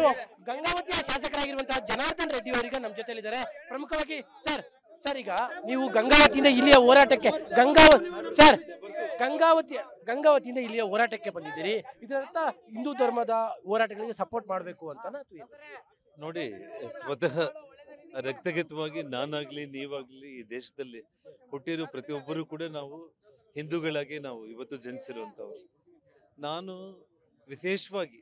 ಗಂಗಾವತಿಯ ಶಾಸಕರಾಗಿರುವಂತಹ ಜನಾರ್ದನ್ ರೆಡ್ಡಿ ಅವರಿಗೆ ನಮ್ಮ ಜೊತೆಲಿದ್ದಾರೆ ಪ್ರಮುಖವಾಗಿ ಸರ್ ಸರ್ ಈಗ ನೀವು ಗಂಗಾವತಿಯಿಂದ ಇಲ್ಲಿಯ ಹೋರಾಟಕ್ಕೆ ಗಂಗಾವ ಸರ್ ಗಂಗಾವತಿ ಗಂಗಾವತಿಯಿಂದ ಇಲ್ಲಿಯ ಹೋರಾಟಕ್ಕೆ ಬಂದಿದ್ದೀರಿ ಇದರರ್ಥ ಹಿಂದೂ ಧರ್ಮದ ಹೋರಾಟಗಳಿಗೆ ಸಪೋರ್ಟ್ ಮಾಡಬೇಕು ಅಂತ ನೋಡಿ ಸ್ವತಃ ರಕ್ತಗತವಾಗಿ ನಾನಾಗ್ಲಿ ನೀವಾಗ್ಲಿ ಈ ದೇಶದಲ್ಲಿ ಹುಟ್ಟಿರೋ ಪ್ರತಿಯೊಬ್ಬರು ಕೂಡ ನಾವು ಹಿಂದೂಗಳಾಗಿ ನಾವು ಇವತ್ತು ಜನಿಸಿರುವಂಥವ್ರು ನಾನು ವಿಶೇಷವಾಗಿ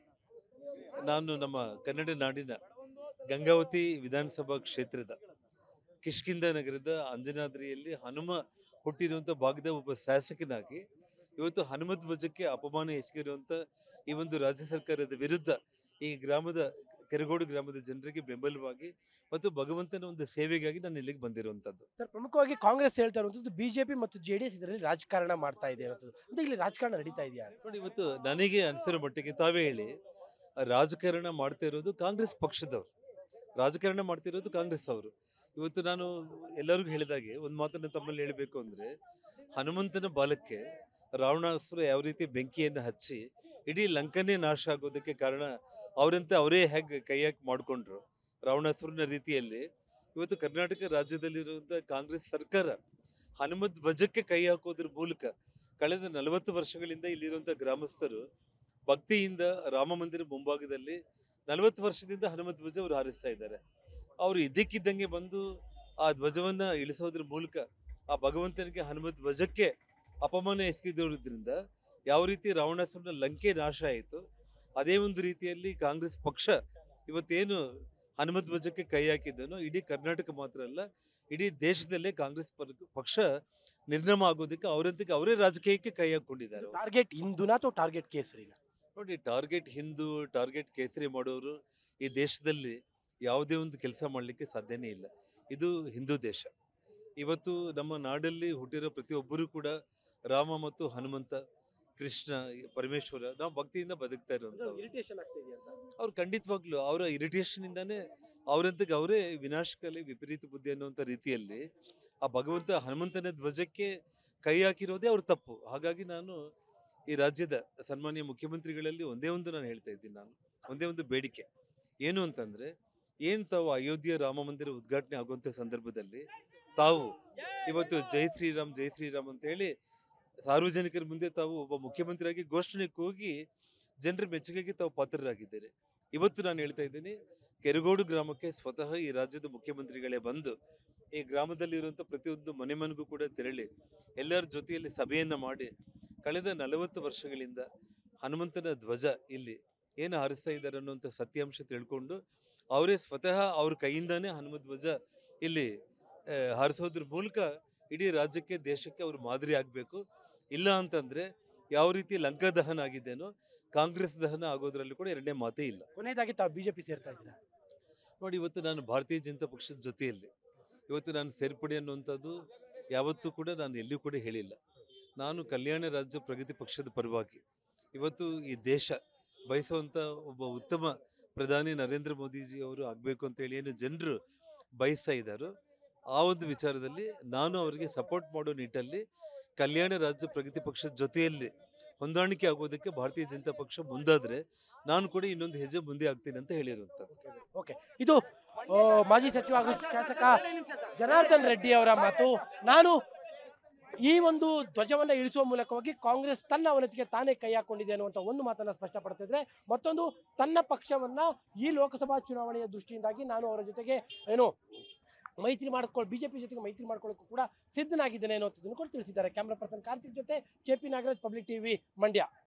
ನಾನು ನಮ್ಮ ಕನ್ನಡ ನಾಡಿನ ಗಂಗಾವತಿ ವಿಧಾನಸಭಾ ಕ್ಷೇತ್ರದ ಕಿಷ್ಕಿಂದ ನಗರದ ಅಂಜನಾದ್ರಿಯಲ್ಲಿ ಹನುಮ ಹುಟ್ಟಿರುವಂಥ ಭಾಗದ ಒಬ್ಬ ಶಾಸಕನಾಗಿ ಇವತ್ತು ಹನುಮತ್ ಧ್ವಜಕ್ಕೆ ಅಪಮಾನ ಎಸಗಿರುವಂಥ ಈ ಒಂದು ರಾಜ್ಯ ಸರ್ಕಾರದ ವಿರುದ್ಧ ಈ ಗ್ರಾಮದ ಕೆರಗೋಡು ಗ್ರಾಮದ ಜನರಿಗೆ ಬೆಂಬಲವಾಗಿ ಮತ್ತು ಭಗವಂತನ ಒಂದು ಸೇವೆಗಾಗಿ ನಾನು ಇಲ್ಲಿಗೆ ಬಂದಿರುವಂಥದ್ದು ಸರ್ ಪ್ರಮುಖವಾಗಿ ಕಾಂಗ್ರೆಸ್ ಹೇಳ್ತಾ ಇರುವಂಥದ್ದು ಬಿಜೆಪಿ ಮತ್ತು ಜೆ ಡಿ ಎಸ್ ಇದರಲ್ಲಿ ರಾಜಕಾರಣ ಮಾಡ್ತಾ ಇದೆ ಅನ್ನೋದು ಅಂದ್ರೆ ಇಲ್ಲಿ ರಾಜಕಾರಣ ನಡೀತಾ ಇದೆಯಾ ನೋಡಿ ಇವತ್ತು ನನಗೆ ಅನಿಸಿರೋ ಮಟ್ಟಿಗೆ ತಾವೇ ಹೇಳಿ ರಾಜಕಾರಣ ಮಾಡ್ತಾ ಇರೋದು ಕಾಂಗ್ರೆಸ್ ಪಕ್ಷದವರು ರಾಜಕಾರಣ ಮಾಡ್ತಿರೋದು ಕಾಂಗ್ರೆಸ್ ಅವರು ಇವತ್ತು ನಾನು ಎಲ್ಲರಿಗೂ ಹೇಳಿದಾಗೆ ಒಂದು ಮಾತನ್ನು ತಮ್ಮಲ್ಲಿ ಹೇಳಬೇಕು ಅಂದರೆ ಹನುಮಂತನ ಬಾಲಕ್ಕೆ ರಾವಣಾಸುರ ಯಾವ ರೀತಿ ಬೆಂಕಿಯನ್ನು ಹಚ್ಚಿ ಇಡೀ ಲಂಕನೇ ನಾಶ ಆಗೋದಕ್ಕೆ ಕಾರಣ ಅವರಂತೆ ಅವರೇ ಹೇಗೆ ಕೈ ಹಾಕಿ ಮಾಡಿಕೊಂಡ್ರು ರಾವಣಾಸುರನ ರೀತಿಯಲ್ಲಿ ಇವತ್ತು ಕರ್ನಾಟಕ ರಾಜ್ಯದಲ್ಲಿರುವಂಥ ಕಾಂಗ್ರೆಸ್ ಸರ್ಕಾರ ಹನುಮತ್ ಧ್ವಜಕ್ಕೆ ಕೈ ಹಾಕೋದ್ರ ಮೂಲಕ ಕಳೆದ ನಲವತ್ತು ವರ್ಷಗಳಿಂದ ಇಲ್ಲಿರುವಂಥ ಗ್ರಾಮಸ್ಥರು ಭಕ್ತಿಯಿಂದ ರಾಮ ಮಂದಿರ ಮುಂಭಾಗದಲ್ಲಿ ನಲವತ್ತು ವರ್ಷದಿಂದ ಹನುಮತ್ ಧ್ವಜ ಅವರು ಹಾರಿಸ್ತಾ ಇದ್ದಾರೆ ಅವರು ಇದ್ದಕ್ಕಿದ್ದಂಗೆ ಬಂದು ಆ ಧ್ವಜವನ್ನ ಇಳಿಸೋದ್ರ ಮೂಲಕ ಆ ಭಗವಂತನಿಗೆ ಹನುಮತ್ ಧ್ವಜಕ್ಕೆ ಅಪಮಾನ ಎಸಗಿದೋದ್ರಿಂದ ಯಾವ ರೀತಿ ರಾವಣಾಸುರನ ಲಂಕೆ ನಾಶ ಆಯಿತು ಅದೇ ಒಂದು ರೀತಿಯಲ್ಲಿ ಕಾಂಗ್ರೆಸ್ ಪಕ್ಷ ಇವತ್ತೇನು ಹನುಮತ್ ಧ್ವಜಕ್ಕೆ ಕೈ ಹಾಕಿದ್ದನೋ ಇಡೀ ಕರ್ನಾಟಕ ಮಾತ್ರ ಅಲ್ಲ ಇಡೀ ದೇಶದಲ್ಲೇ ಕಾಂಗ್ರೆಸ್ ಪರ್- ಪಕ್ಷ ನಿರ್ನಾಮ ಆಗೋದಕ್ಕೆ ಅವರಂತಕ್ಕೆ ಅವರೇ ರಾಜಕೀಯಕ್ಕೆ ಕೈ ಹಾಕೊಂಡಿದ್ದಾರೆ ಟಾರ್ಗೆಟ್ ಹಿಂದೂನ ಅಥವಾ ಟಾರ್ಗೆಟ್ ಕೇಸರಿನ ನೋಡಿ ಟಾರ್ಗೆಟ್ ಹಿಂದೂ ಟಾರ್ಗೆಟ್ ಕೇಸರಿ ಮಾಡೋರು ಈ ದೇಶದಲ್ಲಿ ಯಾವುದೇ ಒಂದು ಕೆಲಸ ಮಾಡಲಿಕ್ಕೆ ಸಾಧ್ಯನೇ ಇಲ್ಲ ಇದು ಹಿಂದೂ ದೇಶ ಇವತ್ತು ನಮ್ಮ ನಾಡಲ್ಲಿ ಹುಟ್ಟಿರೋ ಪ್ರತಿಯೊಬ್ಬರೂ ಕೂಡ ರಾಮ ಮತ್ತು ಹನುಮಂತ ಕೃಷ್ಣ ಪರಮೇಶ್ವರ ನಾವು ಭಕ್ತಿಯಿಂದ ಬದುಕ್ತಾ ಇರುವಂಥವ್ರು ಇರಿಟೇಷನ್ ಆಗ್ತಾ ಇದೆಯಾ ಅಂತ ಅವ್ರು ಖಂಡಿತವಾಗ್ಲೂ ಅವರ ಇರಿಟೇಷನ್ ಇಂದಾನೆ ಅವರಂತಕ್ಕೆ ಅವರೇ ವಿನಾಶಕಾಲಿ ವಿಪರೀತ ಬುದ್ಧಿ ಅನ್ನುವಂಥ ರೀತಿಯಲ್ಲಿ ಆ ಭಗವಂತ ಹನುಮಂತನ ಧ್ವಜಕ್ಕೆ ಕೈ ಹಾಕಿರೋದೇ ಅವ್ರ ತಪ್ಪು ಹಾಗಾಗಿ ನಾನು ಈ ರಾಜ್ಯದ ಸನ್ಮಾನ್ಯ ಮುಖ್ಯಮಂತ್ರಿಗಳಲ್ಲಿ ಒಂದೇ ಒಂದು ನಾನು ಹೇಳ್ತಾ ಇದ್ದೀನಿ ನಾನು ಒಂದೇ ಒಂದು ಬೇಡಿಕೆ ಏನು ಅಂತಂದ್ರೆ ಏನ್ ತಾವು ಅಯೋಧ್ಯೆ ರಾಮ ಮಂದಿರ ಉದ್ಘಾಟನೆ ಆಗುವಂಥ ಸಂದರ್ಭದಲ್ಲಿ ತಾವು ಇವತ್ತು ಜೈ ಶ್ರೀರಾಮ್ ಜೈ ಶ್ರೀರಾಮ್ ಅಂತ ಹೇಳಿ ಸಾರ್ವಜನಿಕರ ಮುಂದೆ ತಾವು ಒಬ್ಬ ಮುಖ್ಯಮಂತ್ರಿಯಾಗಿ ಘೋಷಣೆ ಕೂಗಿ ಜನರ ಮೆಚ್ಚುಗೆಗೆ ತಾವು ಪಾತ್ರರಾಗಿದ್ದಾರೆ ಇವತ್ತು ನಾನು ಹೇಳ್ತಾ ಇದ್ದೀನಿ ಕೆರಗೋಡು ಗ್ರಾಮಕ್ಕೆ ಸ್ವತಃ ಈ ರಾಜ್ಯದ ಮುಖ್ಯಮಂತ್ರಿಗಳೇ ಬಂದು ಈ ಗ್ರಾಮದಲ್ಲಿರುವಂಥ ಪ್ರತಿಯೊಂದು ಮನೆ ಮನೆಗೂ ಕೂಡ ತೆರಳಿ ಎಲ್ಲರ ಜೊತೆಯಲ್ಲಿ ಸಭೆಯನ್ನ ಮಾಡಿ ಕಳೆದ ನಲವತ್ತು ವರ್ಷಗಳಿಂದ ಹನುಮಂತನ ಧ್ವಜ ಇಲ್ಲಿ ಏನು ಹಾರಿಸ್ತಾ ಇದ್ದಾರೆ ಅನ್ನುವಂಥ ಸತ್ಯಾಂಶ ತಿಳ್ಕೊಂಡು ಅವರೇ ಸ್ವತಃ ಅವ್ರ ಕೈಯಿಂದಾನೇ ಹನುಮ ಧ್ವಜ ಇಲ್ಲಿ ಆ, ಹಾರಿಸೋದ್ರ ಮೂಲಕ ಇಡೀ ರಾಜ್ಯಕ್ಕೆ ದೇಶಕ್ಕೆ ಅವರು ಮಾದರಿ ಆಗಬೇಕು ಇಲ್ಲ ಅಂತಂದ್ರೆ ಯಾವ ರೀತಿ ಲಂಕಾ ದಹನ ಆಗಿದ್ದೇನೋ ಕಾಂಗ್ರೆಸ್ ದಹನ ಆಗೋದ್ರಲ್ಲಿ ಕೂಡ ಎರಡನೇ ಮಾತೇ ಇಲ್ಲ ಕೊನೆಯದಾಗಿ ತಾವು ಬಿಜೆಪಿ ಸೇರ್ತಾ ಇದ್ದೀರಾ ನೋಡಿ ಇವತ್ತು ನಾನು ಭಾರತೀಯ ಜನತಾ ಪಕ್ಷದ ಜೊತೆಯಲ್ಲಿ ಇವತ್ತು ನಾನು ಸೇರ್ಪಡೆ ಅನ್ನುವಂಥದ್ದು ಯಾವತ್ತೂ ಕೂಡ ನಾನು ಎಲ್ಲಿಯೂ ಕೂಡ ಹೇಳಿಲ್ಲ ನಾನು ಕಲ್ಯಾಣ ರಾಜ್ಯ ಪ್ರಗತಿ ಪಕ್ಷದ ಪರವಾಗಿ ಇವತ್ತು ಈ ದೇಶ ಬಯಸುವಂಥ ಒಬ್ಬ ಉತ್ತಮ ಪ್ರಧಾನಿ ನರೇಂದ್ರ ಮೋದಿಜಿ ಅವರು ಆಗಬೇಕು ಅಂತೇಳಿ ಏನು ಜನರು ಬಯಸ್ತಾ ಇದ್ದಾರೋ ಆ ಒಂದು ವಿಚಾರದಲ್ಲಿ ನಾನು ಅವರಿಗೆ ಸಪೋರ್ಟ್ ಮಾಡೋ ನಿಟ್ಟಲ್ಲಿ ಕಲ್ಯಾಣ ರಾಜ್ಯ ಪ್ರಗತಿ ಪಕ್ಷದ ಜೊತೆಯಲ್ಲಿ ಹೊಂದಾಣಿಕೆ ಆಗೋದಕ್ಕೆ ಭಾರತೀಯ ಜನತಾ ಪಕ್ಷ ಮುಂದಾದರೆ ನಾನು ಕೂಡ ಇನ್ನೊಂದು ಹೆಜ್ಜೆ ಮುಂದೆ ಆಗ್ತೀನಿ ಅಂತ ಹೇಳಿರುವಂಥದ್ದು ಇದು ಆ, ಮಾಜಿ ಸಚಿವ ಹಾಗೂ ಶಾಸಕ ಜನಾರ್ದನ್ ರೆಡ್ಡಿ ಅವರ ಮಾತು ನಾನು ಈ ಒಂದು ಧ್ವಜವನ್ನ ಇಳಿಸುವ ಮೂಲಕವಾಗಿ ಕಾಂಗ್ರೆಸ್ ತನ್ನ ಅವನತಿಗೆ ತಾನೇ ಕೈ ಹಾಕೊಂಡಿದೆ ಅನ್ನುವಂಥ ಒಂದು ಮಾತನ್ನ ಸ್ಪಷ್ಟಪಡ್ತಿದ್ರೆ ಮತ್ತೊಂದು ತನ್ನ ಪಕ್ಷವನ್ನ ಈ ಲೋಕಸಭಾ ಚುನಾವಣೆಯ ದೃಷ್ಟಿಯಿಂದಾಗಿ ನಾನು ಅವರ ಜೊತೆಗೆ ಏನು ಮೈತ್ರಿ ಮಾಡ್ಕೊಳ್ಳಿ ಬಿಜೆಪಿ ಜೊತೆಗೆ ಮೈತ್ರಿ ಮಾಡ್ಕೊಳ್ಳೋಕ್ಕೂ ಕೂಡ ಸಿದ್ಧನಾಗಿದ್ದೇನೆ ಅನ್ನುವಂಥದ್ದನ್ನು ಕೂಡ ತಿಳಿಸಿದ್ದಾರೆ ಕ್ಯಾಮ್ರಾ ಪರ್ಸನ್ ಕಾರ್ತಿಕ್ ಜೊತೆ K P Nagaraj public TV Mandya